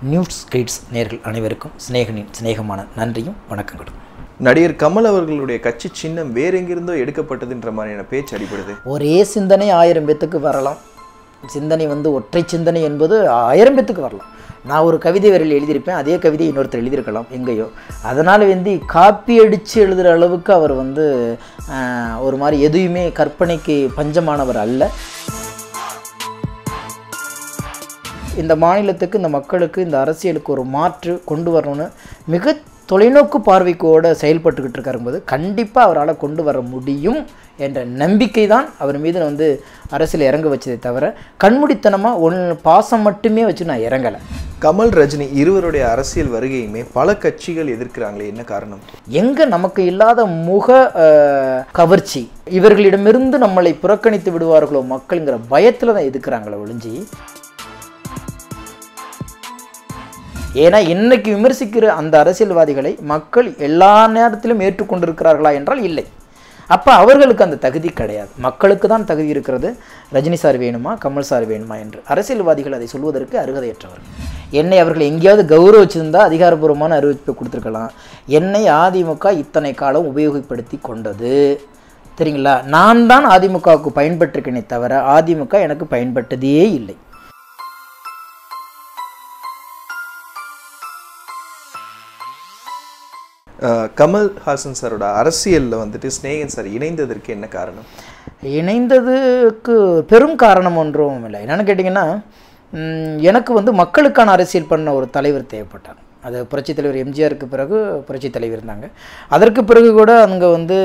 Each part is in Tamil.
நியூஸ் கைட்ஸ் நேர்கள் அனைவருக்கும் சிநேகனின் சிநேகமான நன்றியும் வணக்கங்களும் நடிகர் கமல் அவர்களுடைய கட்சி சின்னம் வேற எங்கிருந்தோ எடுக்கப்பட்டதுன்ற மாதிரியான பேச்சு அடிபடுது ஒரே சிந்தனை ஆயிரம் பேத்துக்கு வரலாம் சிந்தனை வந்து ஒற்றை சிந்தனை என்பது ஆயிரம் பேத்துக்கு வரலாம் நான் ஒரு கவிதை வரையில் எழுதியிருப்பேன் அதே கவிதை இன்னொருத்தர் எழுதியிருக்கலாம் எங்கேயோ அதனால் வந்து காப்பி அடித்து எழுதுகிற அளவுக்கு அவர் வந்து ஆஹ், ஒரு மாதிரி எதுவுமே கற்பனைக்கு பஞ்சமானவர் அல்ல இந்த மாநிலத்துக்கு இந்த மக்களுக்கு இந்த அரசியலுக்கு ஒரு மாற்று கொண்டு வரணும்னு மிக தொலைநோக்கு பார்வைக்கோட செயல்பட்டுக்கிட்டு இருக்காரும்போது கண்டிப்பாக அவரால் கொண்டு வர முடியும் என்ற நம்பிக்கை தான் அவர் மீது நான் வந்து அரசியல் இறங்க வச்சதே தவிர கண்மூடித்தனமாக ஒன் பாசம் மட்டுமே வச்சு நான் இறங்கலை கமல் ரஜினி இருவருடைய அரசியல் வருகையுமே பல கட்சிகள் எதிர்க்கிறாங்களே என்ன காரணம் எங்கே நமக்கு இல்லாத முக அஹ், கவர்ச்சி இவர்களிடமிருந்து நம்மளை புறக்கணித்து விடுவார்களோ மக்கள்ங்கிற பயத்தில் தான் எதுக்குறாங்களே ஒழிஞ்சி ஏன்னா இன்னைக்கு விமர்சிக்கிற அந்த அரசியல்வாதிகளை மக்கள் எல்லா நேரத்திலும் ஏற்றுக்கொண்டிருக்கிறார்களா என்றால் இல்லை அப்போ அவர்களுக்கு அந்த தகுதி கிடையாது மக்களுக்கு தான் தகுதி இருக்கிறது ரஜினி சார் வேணுமா கமல் சார் வேணுமா என்று அரசியல்வாதிகள் அதை சொல்வதற்கு அருகதையற்றவர்கள் என்னை அவர்கள் எங்கேயாவது கௌரவிச்சிருந்தா அதிகாரப்பூர்வமான அறிவிப்பை கொடுத்துருக்கலாம் என்னை அதிமுக இத்தனை காலம் உபயோகப்படுத்தி கொண்டது சரிங்களா நான் தான் அதிமுகவுக்கு பயன்பட்டிருக்கேனே தவிர அதிமுக எனக்கு பயன்பட்டதே இல்லை அஹ், கமல் ஹாசன் சாரோட அரசியல்ல வந்துட்டு ஸ்நேகன் சார் இணைந்ததற்கு என்ன காரணம் இணைந்ததுக்கு பெரும் காரணம் ஒன்றும் இல்லை என்னென்னு கேட்டிங்கன்னா ம், எனக்கு வந்து மக்களுக்கான அரசியல் பண்ண ஒரு தலைவர் தேவைப்பட்டார் அது புரட்சித் தலைவர் எம்ஜிஆருக்கு பிறகு புரட்சித் தலைவர் இருந்தாங்க அதற்கு பிறகு கூட அங்கே வந்து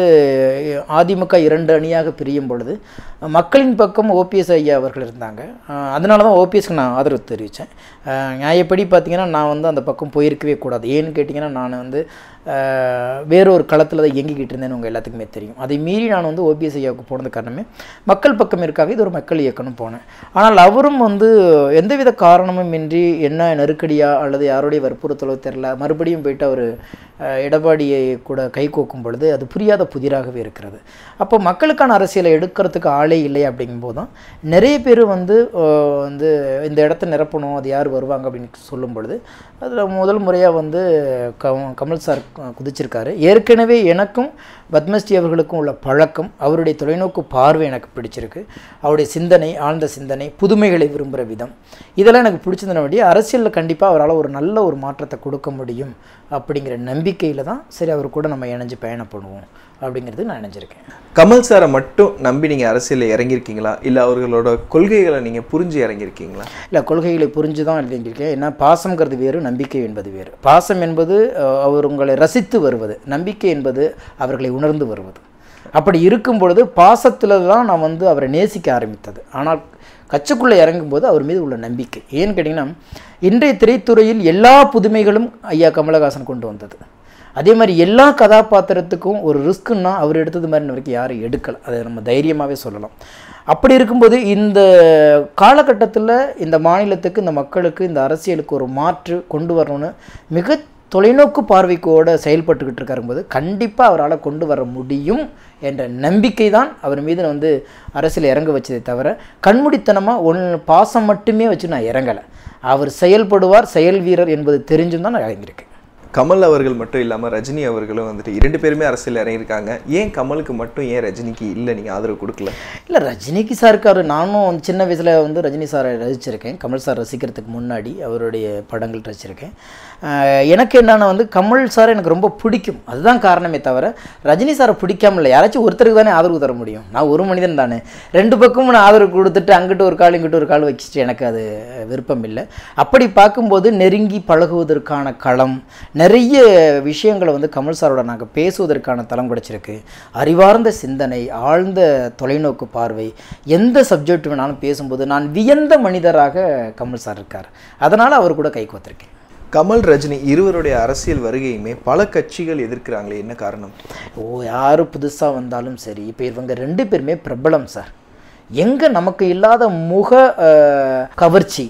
அதிமுக இரண்டு அணியாக பிரியும் பொழுது மக்களின் பக்கம் ஓபிஎஸ் ஐயா அவர்கள் இருந்தாங்க அஹ் அதனால தான் ஓபிஎஸ்க்கு நான் ஆதரவு தெரிவித்தேன் நியாயப்படி பார்த்தீங்கன்னா நான் வந்து அந்த பக்கம் போயிருக்கவே கூடாது ஏன்னு கேட்டிங்கன்னா நான் வந்து அஹ், வேறொரு களத்தில் தான் இயங்கிக்கிட்டு இருந்தேன்னு உங்கள் எல்லாத்துக்குமே தெரியும் அதை மீறி நான் வந்து ஓபிஎஸ் ஐயாவுக்கு போனது காரணமே மக்கள் பக்கம் இருக்காக இது ஒரு மக்கள் இயக்கம்னு போனேன் ஆனால் அவரும் வந்து எந்தவித காரணமும் இன்றி என்ன நெருக்கடியா அல்லது யாருடைய வற்புறுத்தலோ தெரில மறுபடியும் போயிட்டு அவர் எடப்பாடியை கூட கை கோக்கும் பொழுது அது புரியாத புதிராகவே இருக்கிறது அப்போ மக்களுக்கான அரசியலை எடுக்கிறதுக்கு ஆளே இல்லை அப்படிங்கும்போது தான் நிறைய பேர் வந்து அஹ், வந்து இந்த இடத்த நிரப்பணும் அது யார் வருவாங்க அப்படின்னு சொல்லும் பொழுது அதில் முதல் முறையாக வந்து கம் கமல் சார் கு- குதிச்சிருக்காரு ஏற்கனவே எனக்கும் பத்மஸ்ரீ அவர்களுக்கும் உள்ள பழக்கம் அவருடைய தொலைநோக்கு பார்வை எனக்கு பிடிச்சிருக்கு அவருடைய சிந்தனை ஆழ்ந்த சிந்தனை புதுமைகளை விரும்புகிற விதம் இதெல்லாம் எனக்கு பிடிச்சிருந்தன வேண்டிய அரசியலில் கண்டிப்பாக அவரால் ஒரு நல்ல ஒரு மாற்றத்தை கொடுக்க முடியும் அப்படிங்கிற நம்பிக்கையில் தான் சரி அவர் கூட நம்ம இணைஞ்சு பயணம் பண்ணுவோம் அப்படிங்கிறது நான் இணைஞ்சிருக்கேன் கமல் சாரை மட்டும் நம்பி நீங்க அரசியல்ல இறங்கியிருக்கீங்களா இல்ல அவர்களோட கொள்கைகளை நீங்க புரிஞ்சு இறங்கியிருக்கீங்களா இல்லை கொள்கைகளை புரிஞ்சு தான் எழுதியிருக்கேன் ஏன்னா பாசம்ங்கிறது வேறு நம்பிக்கை என்பது வேறு பாசம் என்பது அஹ், அவர் உங்களை ரசித்து வருவது நம்பிக்கை என்பது அவர்களை உணர்ந்து வருவது அப்படி இருக்கும் பொழுது பாசத்தில் தான் நான் வந்து அவரை நேசிக்க ஆரம்பித்தது ஆனால் கட்சிக்குள்ளே இறங்கும்போது அவர் மீது உள்ள நம்பிக்கை ஏன்னு கேட்டிங்கன்னா இன்றைய திரைத்துறையில் எல்லா புதுமைகளும் ஐயா கமலஹாசன் கொண்டு வந்தது அதே மாதிரி எல்லா கதாபாத்திரத்துக்கும் ஒரு ரிஸ்க்குன்னா அவர் எடுத்தது மாதிரி இன்ன வரைக்கும் யாரும் எடுக்கலை அதை நம்ம தைரியமாகவே சொல்லலாம் அப்படி இருக்கும்போது இந்த காலகட்டத்தில் இந்த மாநிலத்துக்கு இந்த மக்களுக்கு இந்த அரசியலுக்கு ஒரு மாற்று கொண்டு வரணும்னு மிக தொலைநோக்கு பார்வைக்கோட செயல்பட்டுக்கிட்டு இருக்காரும்போது கண்டிப்பாக அவரால் கொண்டு வர முடியும் என்ற நம்பிக்கை தான் அவர் மீது நான் வந்து அரசியல் இறங்க வச்சதே தவிர கண்மூடித்தனமாக ஒன் பாசம் மட்டுமே வச்சு நான் இறங்கலை அவர் செயல்படுவார் செயல் வீரர் என்பது தெரிஞ்சும் தான் நான் இறங்கியிருக்கேன் கமல் அவர்கள் மட்டும் இல்லாம ரஜினி அவர்களும் வந்துட்டு இரண்டு பேருமே அரசியல் இறங்கியிருக்காங்க ஏன் கமலுக்கு மட்டும் ஏன் ரஜினிக்கு இல்லை நீங்க ஆதரவு கொடுக்கல இல்லை ரஜினிக்கு சாருக்கு அவர் நானும் வந்து சின்ன வயசில் வந்து ரஜினி சாரை ரசிச்சிருக்கேன் கமல் சார் ரசிக்கிறதுக்கு முன்னாடி அவருடைய படங்கள் ரசிச்சிருக்கேன் ஆஹ் எனக்கு என்னன்னா வந்து கமல் சார் எனக்கு ரொம்ப பிடிக்கும் அதுதான் காரணமே தவிர ரஜினி சாரை பிடிக்காம இல்லை யாராச்சும் ஒருத்தருக்கு தானே ஆதரவு தர முடியும் நான் ஒரு மனிதன் தானே ரெண்டு பக்கமும் நான் ஆதரவு கொடுத்துட்டு அங்கிட்டு ஒரு கால் இங்கிட்டு ஒரு கால் வச்சுட்டு எனக்கு அது விருப்பம் இல்லை அப்படி பார்க்கும்போது நெருங்கி பழகுவதற்கான களம் நிறைய விஷயங்களை வந்து கமல் சாரோட நாங்கள் பேசுவதற்கான தளம் கிடைச்சிருக்கு அறிவார்ந்த சிந்தனை ஆழ்ந்த தொலைநோக்கு பார்வை எந்த சப்ஜெக்ட் வேணாலும் பேசும்போது நான் வியந்த மனிதராக கமல் சார் இருக்கார் அதனால் அவர் கூட கை கோத்திருக்கேன் கமல் ரஜினி இருவருடைய அரசியல் வருகையுமே பல கட்சிகள் எதிர்க்கிறாங்களே என்ன காரணம் ஓ யார் புதுசாக வந்தாலும் சரி இப்போ இவங்க ரெண்டு பேருமே பிரபலம் சார் எங்கே நமக்கு இல்லாத முக அஹ், கவர்ச்சி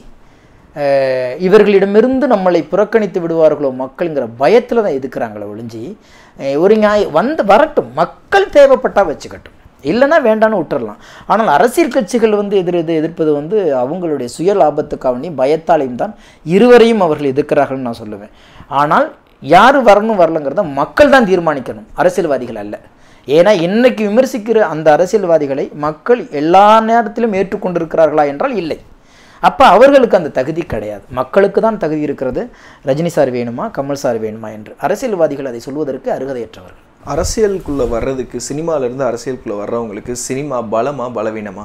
அஹ், இவர்களிடமிருந்து நம்மளை புறக்கணித்து விடுவார்களோ மக்கள்ங்கிற பயத்தில் தான் எதுக்குறாங்களே ஒழிஞ்சி அஹ், ஒரு நியாய வந்து வரட்டும் மக்கள் தேவைப்பட்டா வச்சுக்கட்டும் இல்லைன்னா வேண்டான்னு விட்டுறலாம் ஆனால் அரசியல் கட்சிகள் வந்து எதிர் எது எதிர்ப்பது வந்து அவங்களுடைய சுய லாபத்துக்காக பயத்தாலையும் தான் இருவரையும் அவர்கள் எதிர்க்கிறார்கள்னு நான் சொல்லுவேன் ஆனால் யார் வரணும் வரலங்கிறத மக்கள் தான் தீர்மானிக்கணும் அரசியல்வாதிகள் அல்ல ஏன்னா இன்னைக்கு விமர்சிக்கிற அந்த அரசியல்வாதிகளை மக்கள் எல்லா நேரத்திலும் ஏற்றுக்கொண்டிருக்கிறார்களா என்றால் இல்லை அப்போ அவர்களுக்கு அந்த தகுதி கிடையாது மக்களுக்கு தான் தகுதி இருக்கிறது ரஜினி சார் வேணுமா கமல் சார் வேணுமா என்று அரசியல்வாதிகள் அதை சொல்வதற்கு அருகதையற்றவர்கள் அரசியலுக்குள்ள வர்றதுக்கு சினிமால இருந்து அரசியலுக்குள்ள வர்றவங்களுக்கு சினிமா பலமா பலவீனமா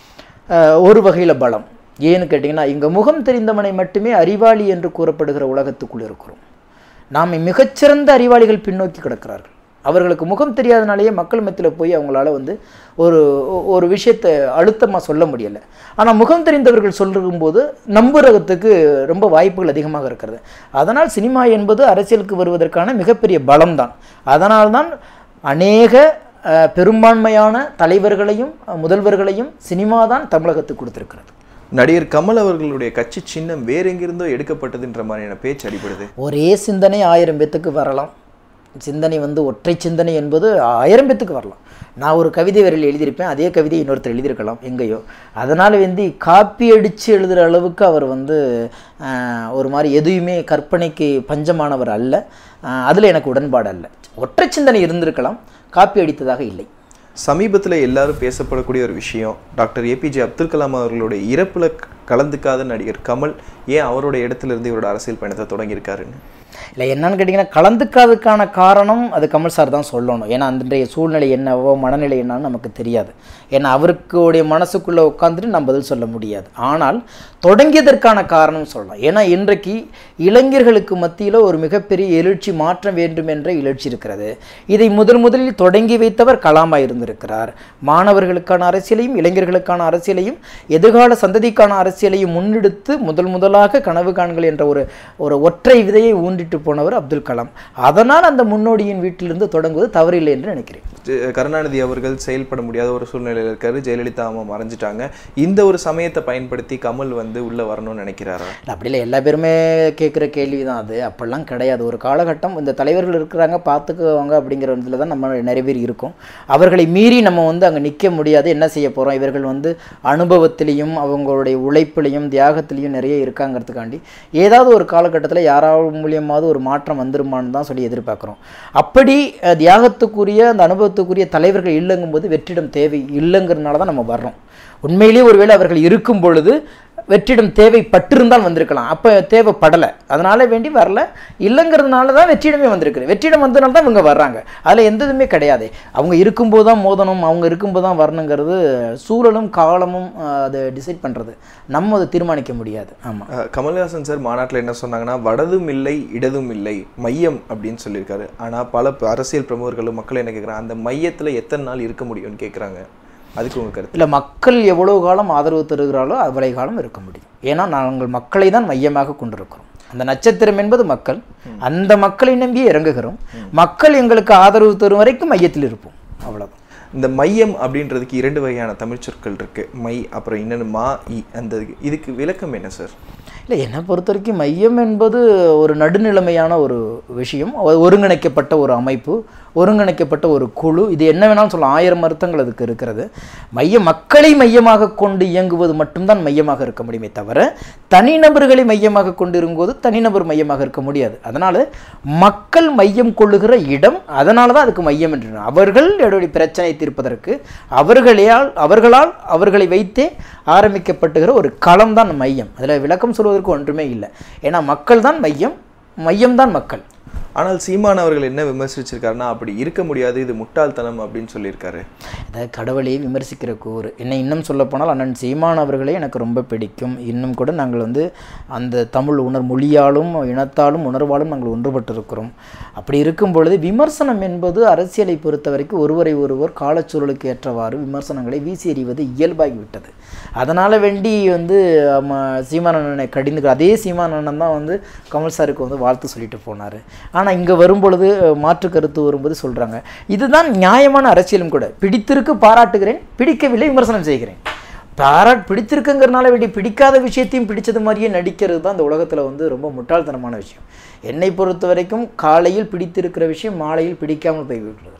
அஹ், ஒரு வகையில் பலம் ஏன்னு கேட்டிங்கன்னா இங்கே முகம் தெரிந்தவனை மட்டுமே அறிவாளி என்று கூறப்படுகிற உலகத்துக்குள் இருக்கிறோம் நாம் மிகச்சிறந்த அறிவாளிகள் பின்னோக்கி கிடக்கிறார்கள் அவர்களுக்கு முகம் தெரியாதனாலேயே மக்கள் மத்தியில் போய் அவங்களால வந்து ஒரு ஒரு விஷயத்தை அழுத்தமாக சொல்ல முடியலை ஆனால் முகம் தெரிந்தவர்கள் சொல்லும்போது நம்புறதுக்கு ரொம்ப வாய்ப்புகள் அதிகமாக இருக்கிறது அதனால் சினிமா என்பது அரசியலுக்கு வருவதற்கான மிகப்பெரிய பலம்தான் அதனால்தான் அநேக அஹ், பெரும்பான்மையான தலைவர்களையும் அஹ், முதல்வர்களையும் சினிமா தான் தமிழகத்துக்கு கொடுத்திருக்கிறது நடிகர் கமல் அவர்களுடைய கட்சி சின்னம் வேற எங்கிருந்தோ எடுக்கப்பட்டதுன்ற மாதிரியான பேச்சு அடிபடுது ஒரே சிந்தனை ஆயிரம் பேத்துக்கு வரலாம் சிந்தனை வந்து ஒற்றை சிந்தனை என்பது ஆயிரம் பேத்துக்கு வரலாம் நான் ஒரு கவிதை வரையில் எழுதியிருப்பேன் அதே கவிதை இன்னொருத்தர் எழுதியிருக்கலாம் எங்கேயோ அதனால் வந்து காப்பி அடித்து எழுதுகிற அளவுக்கு அவர் வந்து ஆஹ், ஒரு மாதிரி எதையுமே கற்பனைக்கு பஞ்சமானவர் அல்ல அதில் எனக்கு உடன்பாடு அல்ல ஒற்றை சிந்தனை இருந்திருக்கலாம் காப்பி அடித்ததாக இல்லை சமீபத்தில் எல்லாரும் பேசப்படக்கூடிய ஒரு விஷயம் டாக்டர் ஏபிஜே அப்துல் கலாம் அவர்களுடைய இறப்புல க- கலந்துக்காத நடிகர் கமல் ஏன் அவரோட இடத்துல இருந்து இவரோட அரசியல் பயணத்தை தொடங்கியிருக்காருன்னு இல்லை என்னன்னு கேட்டிங்கன்னா கலந்துக்காததுக்கான காரணம் அது கமல் சார் தான் சொல்லணும் ஏன்னா அன்றைய சூழ்நிலை என்னவோ மனநிலை என்னன்னு நமக்கு தெரியாது ஏன்னா அவருக்குடைய மனசுக்குள்ளே உட்காந்துட்டு நம்ம பதில் சொல்ல முடியாது ஆனால் தொடங்கியதற்கான காரணம் சொல்லலாம் ஏன்னா இன்றைக்கு இளைஞர்களுக்கு மத்தியில் ஒரு மிகப்பெரிய எழுச்சி மாற்றம் வேண்டும் என்ற எழுச்சி இருக்கிறது இதை முதல் முதலில் தொடங்கி வைத்தவர் கலாமா இருந்திருக்கிறார் மாணவர்களுக்கான அரசியலையும் இளைஞர்களுக்கான அரசியலையும் எதிர்கால சந்ததிக்கான அரசியலையும் முன்னெடுத்து முதல் முதலாக கனவு காண்கள் என்ற ஒரு ஒரு ஒற்றை விதையை ஊண்டிட்டு போனவர் அப்துல் கலாம் அதனால் அந்த முன்னோடியின் வீட்டிலிருந்து தொடங்குவது தவறில்லை என்று நினைக்கிறேன் ஜெ- கருணாநிதி அவர்கள் செயல்பட முடியாத ஒரு சூழ்நிலையில் இருக்காரு ஜெயலலிதா அம்மா மறைஞ்சிட்டாங்க இந்த ஒரு சமயத்தை பயன்படுத்தி கமல் வந்து உள்ள வரணும்னு நினைக்கிறாரா அப்படி இல்லை எல்லா பேருமே கேட்குற கேள்வி தான் அது அப்போல்லாம் கிடையாது ஒரு காலகட்டம் இந்த தலைவர்கள் இருக்கிறாங்க பார்த்துக்குவாங்க அப்படிங்கிற இதில் தான் நம்ம நிறைய பேர் இருக்கோம் அவர்களை மீறி நம்ம வந்து அங்கே நிற்க முடியாது என்ன செய்ய போகிறோம் இவர்கள் வந்து அனுபவத்திலையும் அவங்களுடைய உழைப்பிலையும் தியாகத்திலையும் நிறைய இருக்காங்கிறதுக்காண்டி ஏதாவது ஒரு காலகட்டத்தில் யாராவது மூலியமாவது ஒரு மாற்றம் வந்துருமான்னு தான் சொல்லி எதிர்பார்க்குறோம் அப்படி அஹ், தியாகத்துக்குரிய அந்த அனுபவத்துக்குரிய தலைவர்கள் இல்லைங்கும்போது வெற்றிடம் தேவை இல்லைங்கிறதுனால தான் நம்ம வர்றோம் உண்மையிலேயே ஒருவேளை அவர்கள் இருக்கும் பொழுது வெற்றிடம் தேவைப்பட்டிருந்தால் வந்திருக்கலாம் அப்போ தேவைப்படலை அதனால வேண்டி வரல இல்லைங்கிறதுனால தான் வெற்றிடமே வந்திருக்கு வெற்றிடம் வந்ததுனால தான் இவங்க வர்றாங்க அதில் எந்த இதுவுமே கிடையாது அவங்க இருக்கும்போது தான் மோதணும் அவங்க இருக்கும்போது தான் வரணுங்கிறது சூழலும் காலமும் அஹ், அதை டிசைட் பண்ணுறது நம்ம அதை தீர்மானிக்க முடியாது ஆமாம் அஹ் கமல்ஹாசன் சார் மாநாட்டில் என்ன சொன்னாங்கன்னா வடதும் இல்லை இடதும் இல்லை மையம் அப்படின்னு சொல்லியிருக்காரு ஆனால் பல ப- அரசியல் பிரமுகர்களும் மக்கள் என்ன கேட்குறாங்க அந்த மையத்தில் எத்தனை நாள் இருக்க முடியும்னு கேட்குறாங்க அதுக்கு உங்க கருத்து இல்லை மக்கள் எவ்வளவு காலம் ஆதரவு தருகிறாளோ அவ்வளவு காலம் இருக்க முடியும் ஏன்னா நாங்கள் மக்களை தான் மையமாக கொண்டிருக்கிறோம் அந்த நட்சத்திரம் என்பது மக்கள் அந்த மக்களை நம்பியே இறங்குகிறோம் மக்கள் எங்களுக்கு ஆதரவு தரும் வரைக்கும் மையத்தில் இருப்போம் அவ்வளவுதான் இந்த மையம் அப்படின்றதுக்கு இரண்டு வகையான தமிழ் சொற்கள் இருக்கு மை அப்புறம் இன்னொன்று மா இ அந்த இதுக்கு விளக்கம் என்ன சார் இல்லை என்னை பொறுத்த வரைக்கும் மையம் என்பது ஒரு நடுநிலைமையான ஒரு விஷயம் ஒ- ஒருங்கிணைக்கப்பட்ட ஒரு அமைப்பு ஒருங்கிணைக்கப்பட்ட ஒரு குழு இது என்ன வேணாலும் சொல்லலாம் ஆயிரம் அர்த்தங்கள் அதுக்கு இருக்கிறது மையம் மக்களை மையமாக கொண்டு இயங்குவது மட்டும்தான் மையமாக இருக்க முடியுமே தவிர தனிநபர்களை மையமாக கொண்டு இருக்கும்போது தனிநபர் மையமாக இருக்க முடியாது அதனால் மக்கள் மையம் கொள்ளுகிற இடம் அதனால தான் அதுக்கு மையம் என்று அவர்களுடைய பிரச்சனையை தீர்ப்பதற்கு அவர்களால் அவர்களால் அவர்களை வைத்தே ஆரம்பிக்கப்பட்டுகிற ஒரு களம் தான் மையம் அதில் விளக்கம் சொல்வதற்கு ஒன்றுமே இல்லை ஏன்னா மக்கள் தான் மையம் மையம் தான் மக்கள் ஆனால் சீமான் அவர்கள் என்ன விமர்சிச்சிருக்காருன்னா அப்படி இருக்க முடியாது இது முட்டாள்தனம் அப்படின்னு சொல்லியிருக்காரு அதாவது கடவுளை விமர்சிக்கிற கூறு என்னை இன்னும் சொல்லப்போனால் அண்ணன் சீமான் அவர்களே எனக்கு ரொம்ப பிடிக்கும் இன்னும் கூட நாங்கள் வந்து அந்த தமிழ் உணர் மொழியாலும் இனத்தாலும் உணர்வாலும் நாங்கள் ஒன்றுபட்டிருக்கிறோம் அப்படி இருக்கும் பொழுது விமர்சனம் என்பது அரசியலை பொறுத்த வரைக்கும் ஒருவரை ஒருவர் காலச்சூழலுக்கு ஏற்றவாறு விமர்சனங்களை வீசி எறிவது இயல்பாகி விட்டது அதனால் வேண்டி வந்து ஆமா, சீமான் அண்ணனை கடிந்து அதே சீமான் அண்ணன் தான் வந்து கமல் சாருக்கு வந்து வாழ்த்து சொல்லிட்டு போனார் ஆனால் இங்கே வரும்பொழுது அஹ், மாற்று கருத்து வரும்போது சொல்கிறாங்க இதுதான் நியாயமான அரசியலும் கூட பிடித்திருக்கு பாராட்டுகிறேன் பிடிக்கவில்லை விமர்சனம் செய்கிறேன் பாராட் பிடித்திருக்குங்கிறனால வேண்டி பிடிக்காத விஷயத்தையும் பிடிச்சது மாதிரியே நடிக்கிறது தான் இந்த உலகத்தில் வந்து ரொம்ப முட்டாள்தனமான விஷயம் என்னை பொறுத்த வரைக்கும் காலையில் பிடித்திருக்கிற விஷயம் மாலையில் பிடிக்காமல் போய்விடுறது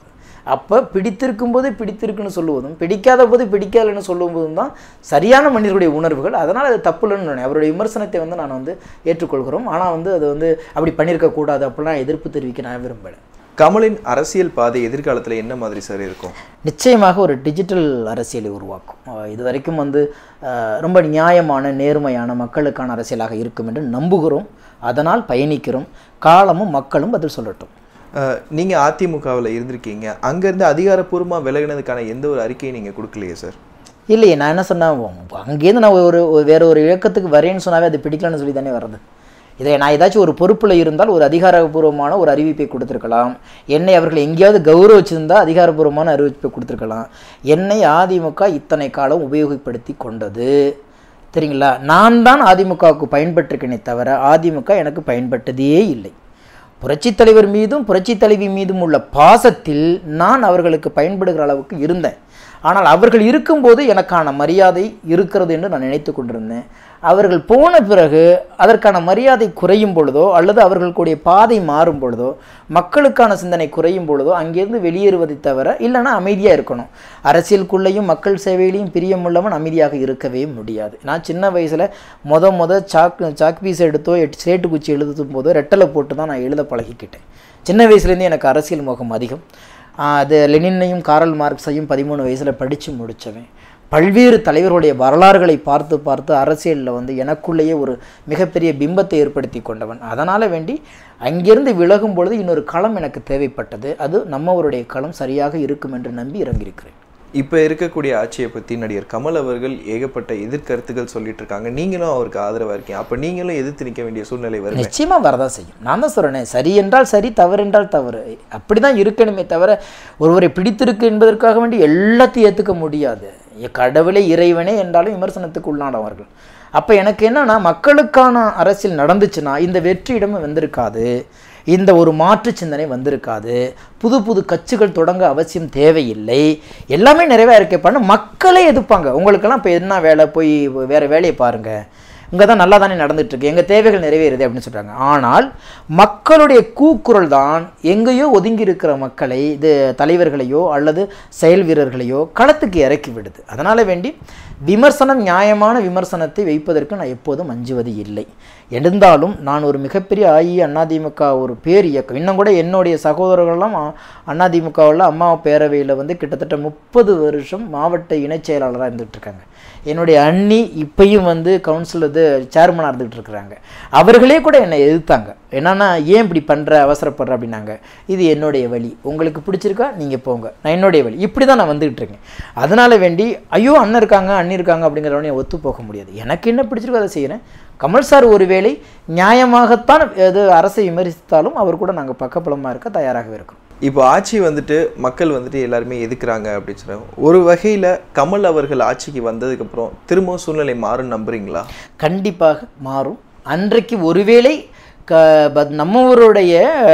அப்போ பிடித்திருக்கும் போது பிடித்திருக்குன்னு சொல்லுவதும் பிடிக்காத போது பிடிக்காதுன்னு சொல்லும்போதும் தான் சரியான மனிதர்களுடைய உணர்வுகள் அதனால் அது தப்பு இல்லைன்னு நினைக்கிறேன். அவருடைய விமர்சனத்தை வந்து நான் வந்து ஏற்றுக்கொள்கிறோம் ஆனால் வந்து அது வந்து அப்படி பண்ணியிருக்க கூடாது அப்படிலாம் எதிர்ப்பு தெரிவிக்க நான் விரும்பலை கமலின் அரசியல் பாதை எதிர்காலத்துல என்ன மாதிரி சார் இருக்கும் நிச்சயமாக ஒரு டிஜிட்டல் அரசியலை உருவாக்கும் அஹ் இது வரைக்கும் வந்து அஹ், ரொம்ப நியாயமான நேர்மையான மக்களுக்கான அரசியலாக இருக்கும் என்று நம்புகிறோம் அதனால் பயணிக்கிறோம் காலமும் மக்களும் பதில் சொல்லட்டும் அஹ், நீங்க அதிமுகவில் இருந்திருக்கீங்க அங்கேருந்து அதிகாரப்பூர்வமா விலகினதுக்கான எந்த ஒரு அறிக்கையும் நீங்க கொடுக்கலையே சார் இல்லையே நான் என்ன சொன்னேன் அங்கேருந்து நான் ஒரு ஒரு வேற ஒரு இயக்கத்துக்கு வரேன்னு சொன்னாவே அது பிடிக்கலன்னு சொல்லி தானே வர்றது இதை நான் ஏதாச்சும் ஒரு பொறுப்பில் இருந்தால் ஒரு அதிகாரப்பூர்வமான ஒரு அறிவிப்பை கொடுத்துருக்கலாம் என்னை அவர்கள் எங்கேயாவது கௌரவிச்சிருந்தா அதிகாரப்பூர்வமான அறிவிப்பை கொடுத்துருக்கலாம் என்னை அதிமுக இத்தனை காலம் உபயோகப்படுத்தி கொண்டது சரிங்களா நான் தான் அதிமுகவுக்கு பயன்பட்டிருக்கேனே தவிர அதிமுக எனக்கு பயன்பட்டதே இல்லை புரட்சித் தலைவர் மீதும் புரட்சித் தலைவி மீதும் உள்ள பாசத்தில் நான் அவர்களுக்கு பயன்படுகிற அளவுக்கு இருந்தேன் ஆனால் அவர்கள் இருக்கும்போது எனக்கான மரியாதை இருக்கிறது என்று நான் நினைத்து கொண்டிருந்தேன் அவர்கள் போன பிறகு அதற்கான மரியாதை குறையும் பொழுதோ அல்லது அவர்களுடைய பாதை மாறும் பொழுதோ மக்களுக்கான சிந்தனை குறையும் பொழுதோ அங்கேருந்து வெளியேறுவதை தவிர இல்லைன்னா அமைதியாக இருக்கணும் அரசியலுக்குள்ளேயும் மக்கள் சேவையிலையும் பிரியமுள்ளவன் அமைதியாக இருக்கவே முடியாது நான் சின்ன வயசில் மொத மொத சாக் சாக் பீஸ் எடுத்தோ எட் சேட்டு குச்சி எழுதும் போதோ ரெட்டலை போட்டு தான் நான் எழுத பழகிக்கிட்டேன் சின்ன வயசுலேருந்தே எனக்கு அரசியல் முகம் அதிகம் ஆஹ் அது லெனினையும் காரல் மார்க்ஸையும் பதிமூணு வயசில் படித்து முடித்தவன் பல்வேறு தலைவர்களுடைய வரலாறுகளை பார்த்து பார்த்து அரசியலில் வந்து எனக்குள்ளேயே ஒரு மிகப்பெரிய பிம்பத்தை ஏற்படுத்தி கொண்டவன் அதனால் வேண்டி அங்கிருந்து விலகும் பொழுது இன்னொரு களம் எனக்கு தேவைப்பட்டது அது நம்மவருடைய களம் சரியாக இருக்கும் என்று நம்பி இறங்கியிருக்கிறேன் இப்போ இருக்கக்கூடிய ஆட்சியை பற்றி நடிகர் கமல் அவர்கள் ஏகப்பட்ட எதிர்கருத்துக்கள் சொல்லிட்டு இருக்காங்க நீங்களும் அவருக்கு ஆதரவாக இருக்கீங்க அப்போ நீங்களும் எதிர்த்து நிற்க வேண்டிய சூழ்நிலை வருது நிச்சயமா வரதான் செய்யும் நான் தான் சொல்றேனே சரி என்றால் சரி தவறு என்றால் தவறு அப்படிதான் இருக்கணுமே தவிர ஒருவரை பிடித்திருக்கு என்பதற்காக வேண்டி எல்லாத்தையும் ஏத்துக்க முடியாது எ- கடவுளே இறைவனே என்றாலும் விமர்சனத்துக்கு உள்ளானவர்கள் அப்ப எனக்கு என்னன்னா மக்களுக்கான அரசியல் நடந்துச்சுன்னா இந்த வெற்றியிடமும் வந்திருக்காது இந்த ஒரு மாற்று சிந்தனை வந்திருக்காது புது புது கட்சிகள் தொடங்க அவசியம் தேவையில்லை எல்லாமே நிறைவேற இருக்க பண்ண மக்களே எதிர்ப்பாங்க உங்களுக்கெல்லாம் இப்போ என்ன வேலை போய் வேற வேலையை பாருங்க இங்கே தான் நல்லா தானே நடந்துட்டு இருக்கு எங்கள் தேவைகள் நிறைவேறுது அப்படின்னு சொல்கிறாங்க ஆனால் மக்களுடைய கூக்குரல் தான் எங்கேயோ ஒதுங்கி இருக்கிற மக்களை இது தலைவர்களையோ அல்லது செயல் வீரர்களையோ களத்துக்கு இறக்கி விடுது அதனால் வேண்டி விமர்சனம் நியாயமான விமர்சனத்தை வைப்பதற்கு நான் எப்போதும் அஞ்சுவது இல்லை இருந்தாலும் நான் ஒரு மிகப்பெரிய அஇ அதிமுக ஒரு பேர் இயக்கம் இன்னும் கூட என்னுடைய சகோதரர்கள்லாம் அதிமுகவில் அம்மா பேரவையில் வந்து கிட்டத்தட்ட முப்பது வருஷம் மாவட்ட இணைச் செயலாளராக இருந்துகிட்டு இருக்காங்க என்னுடைய அண்ணி இப்பயும் வந்து கவுன்சில் இது சேர்மனாக இருந்துகிட்டு இருக்கிறாங்க அவர்களே கூட என்னை எதிர்த்தாங்க என்னன்னா ஏன் இப்படி பண்ணுற அவசரப்படுற அப்படின்னாங்க இது என்னுடைய வழி உங்களுக்கு பிடிச்சிருக்கா நீங்கள் போங்க நான் என்னுடைய வழி இப்படி தான் நான் வந்துகிட்டு இருக்கேன் அதனால் வேண்டி ஐயோ அண்ணன் இருக்காங்க அண்ணி இருக்காங்க அப்படிங்கிறவனே ஒத்து போக முடியாது எனக்கு என்ன பிடிச்சிருக்கோ அதை செய்கிறேன் கமல் சார் ஒருவேளை நியாயமாகத்தான் இது அரசை விமர்சித்தாலும் அவர் கூட நாங்கள் பக்கபலமாக இருக்க தயாராகவே இருக்கிறோம் இப்போ ஆட்சி வந்துட்டு மக்கள் வந்துட்டு எல்லாருமே எதுக்குறாங்க அப்படின்னு சொன்னாங்க ஒரு வகையில கமல் அவர்கள் ஆட்சிக்கு வந்ததுக்கப்புறம் திரும்பவும் சூழ்நிலை மாறும் நம்புறீங்களா கண்டிப்பாக மாறும் அன்றைக்கு ஒருவேளை க ப- நம்மவருடைய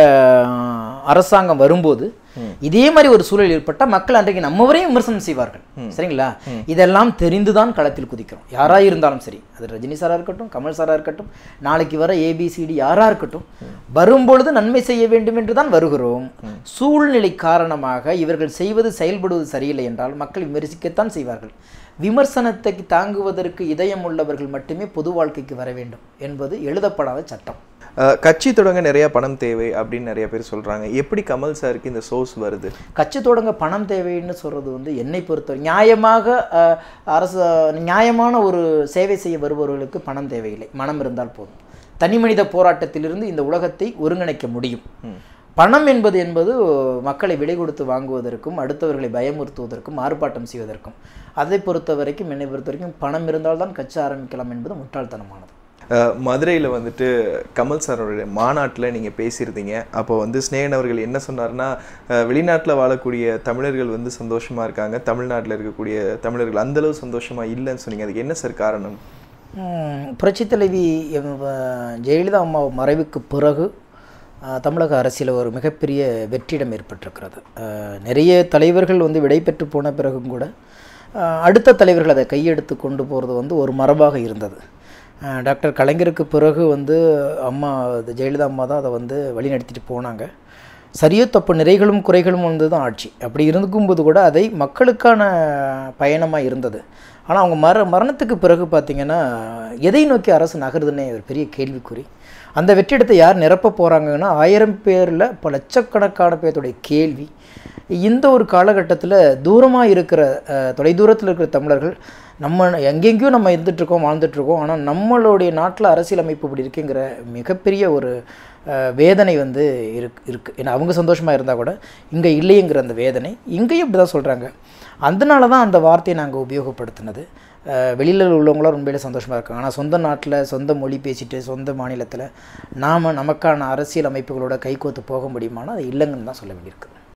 அஹ், அரசாங்கம் வரும்போது இதே மாதிரி ஒரு சூழல் ஏற்பட்டால் மக்கள் அன்றைக்கு நம்மவரையும் விமர்சனம் செய்வார்கள் சரிங்களா இதெல்லாம் தெரிந்துதான் களத்தில் குதிக்கிறோம் யாரா இருந்தாலும் சரி அது ரஜினி சாரா இருக்கட்டும் கமல் சாரா இருக்கட்டும் நாளைக்கு வர ஏபிசிடி யாரா இருக்கட்டும் வரும்பொழுது நன்மை செய்ய வேண்டும் என்று தான் வருகிறோம் சூழ்நிலை காரணமாக இவர்கள் செய்வது செயல்படுவது சரியில்லை என்றால் மக்கள் விமர்சிக்கத்தான் செய்வார்கள் விமர்சனத்தை தாங்குவதற்கு இதயம் உள்ளவர்கள் மட்டுமே பொது வாழ்க்கைக்கு வர வேண்டும் என்பது எழுதப்படாத சட்டம் அஹ், கட்சி தொடங்க நிறைய பணம் தேவை அப்படின்னு நிறைய பேர் சொல்றாங்க எப்படி கமல் சாருக்கு இந்த சோர்ஸ் வருது கட்சி தொடங்க பணம் தேவைன்னு சொல்றது வந்து என்னை பொறுத்தவரை நியாயமாக அஹ், அரசு நியாயமான ஒரு சேவை செய்ய வருபவர்களுக்கு பணம் தேவையில்லை மனம் இருந்தால் போதும் தனி மனித போராட்டத்திலிருந்து இந்த உலகத்தை ஒருங்கிணைக்க முடியும் பணம் என்பது என்பது மக்களை விலை கொடுத்து வாங்குவதற்கும் அடுத்தவர்களை பயமுறுத்துவதற்கும் ஆர்ப்பாட்டம் செய்வதற்கும் அதை பொறுத்த வரைக்கும் என்னை பொறுத்த வரைக்கும் பணம் இருந்தால்தான் கட்சி ஆரம்பிக்கலாம் என்பது முட்டாள்தனமானது அஹ், மதுரையில வந்துட்டு கமல் சாரோட மாநாட்டுல நீங்க பேசியிருந்தீங்க அப்போ வந்து ஸ்னேகன் அவர்கள் என்ன சொன்னார்னா அஹ், வெளிநாட்டுல வாழக்கூடிய தமிழர்கள் வந்து சந்தோஷமா இருக்காங்க தமிழ்நாட்டுல இருக்கக்கூடிய தமிழர்கள் அந்த அளவு சந்தோஷமா இல்லைன்னு சொன்னீங்க அதுக்கு என்ன சார் காரணம் ம், புரட்சித் தலைவி எம், அஹ், ஜெயலலிதா அம்மா மறைவுக்கு பிறகு அஹ், தமிழக அரசியல் ஒரு மிகப்பெரிய வெற்றிடம் ஏற்பட்டிருக்கிறது அஹ், நிறைய தலைவர்கள் வந்து விடை பெற்று போன பிறகும் கூட அஹ், அடுத்த தலைவர்கள் அதை கையெடுத்து கொண்டு போகிறது வந்து ஒரு மரபாக இருந்தது அஹ், டாக்டர் கலைஞருக்கு பிறகு வந்து அம்மா அது ஜெயலலிதா அம்மா தான் அதை வந்து வழி நடத்திட்டு போனாங்க சரியோ தப்பு நிறைகளும் குறைகளும் வந்து தான் ஆட்சி அப்படி இருக்கும்போது கூட அதை மக்களுக்கான பயணமாக இருந்தது ஆனால் அவங்க மர மரணத்துக்கு பிறகு பார்த்திங்கன்னா எதை நோக்கி அரசு நகருதுன்னே ஒரு பெரிய கேள்விக்குறி அந்த வெற்றிடத்தை யார் நிரப்ப போகிறாங்கன்னா ஆயிரம் பேரில் இப்போ லட்சக்கணக்கான பேர்த்துடைய கேள்வி இந்த ஒரு காலகட்டத்தில் தூரமாக இருக்கிற அஹ், தொலைதூரத்தில் இருக்கிற தமிழர்கள் நம்ம எங்கெங்கேயோ நம்ம இருந்துகிட்ருக்கோம் வாழ்ந்துட்டுருக்கோம் ஆனால் நம்மளுடைய நாட்டில் அரசியலமைப்பு இப்படி இருக்குங்கிற மிகப்பெரிய ஒரு அஹ், வேதனை வந்து இருக்கு இருக்குது ஏன்னா அவங்க சந்தோஷமாக இருந்தால் கூட இங்கே இல்லைங்கிற அந்த வேதனை இங்கேயும் இப்படி தான் சொல்கிறாங்க அதனால தான் அந்த வார்த்தையை நாங்கள் உபயோகப்படுத்தினது அஹ், வெளியில் உள்ளவங்களாம் உண்மையிலே சந்தோஷமாக இருக்காங்க ஆனால் சொந்த நாட்டில் சொந்த மொழி பேசிட்டு சொந்த மாநிலத்தில் நாம் நமக்கான அரசியல் அமைப்புகளோட கைகோத்து போக முடியுமானா அது இல்லைங்கன்னு தான் சொல்ல வேண்டியிருக்கு